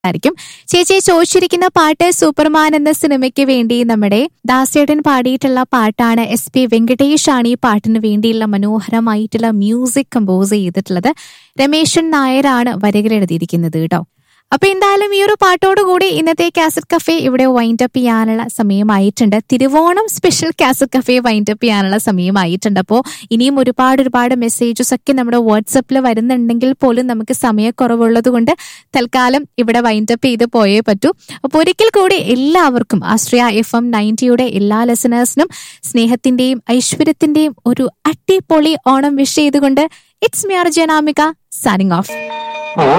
ആയിരിക്കും ചേച്ചി ചോദിച്ചിരിക്കുന്ന പാട്ട് സൂപ്പർമാൻ എന്ന സിനിമയ്ക്ക് വേണ്ടി നമ്മുടെ ദാസേട്ടൻ പാടിയിട്ടുള്ള പാട്ടാണ് എസ് പി വെങ്കടേഷ് ആണ് ഈ പാട്ടിന് വേണ്ടിയുള്ള മനോഹരമായിട്ടുള്ള മ്യൂസിക് കമ്പോസ് ചെയ്തിട്ടുള്ളത് രമേശൻ നായരാണ് വരികൾ എഴുതിയിരിക്കുന്നത് കേട്ടോ അപ്പൊ എന്തായാലും ഈ ഒരു പാട്ടോടുകൂടി ഇന്നത്തെ കാസറ്റ് കഫേ ഇവിടെ വൈൻഡ് അപ്പ് ചെയ്യാനുള്ള സമയമായിട്ടുണ്ട് Thiruvonam special cassette cafe wind up ചെയ്യാനുള്ള സമയമായിട്ടുണ്ട് അപ്പോൾ ഇനിയും ഒരുപാട് ഒരുപാട് മെസ്സേജസ് ഒക്കെ നമ്മുടെ വാട്സപ്പിൽ വരുന്നുണ്ടെങ്കിൽ പോലും നമുക്ക് സമയക്കുറവുള്ളത് കൊണ്ട് തൽക്കാലം ഇവിടെ വൈൻഡ് അപ്പ് ചെയ്ത് പോയേ പറ്റൂ അപ്പോൾ ഒരിക്കൽ കൂടി എല്ലാവർക്കും ആശ്രയ എഫ് എം നയൻറ്റിയുടെ എല്ലാ ലെസനേഴ്സിനും സ്നേഹത്തിന്റെയും ഐശ്വര്യത്തിന്റെയും ഒരു അടിപൊളി ഓണം വിഷ് ചെയ്തുകൊണ്ട് ഇറ്റ്സ് മിയർ ജനാമിക സൈനിങ് ഓഫ്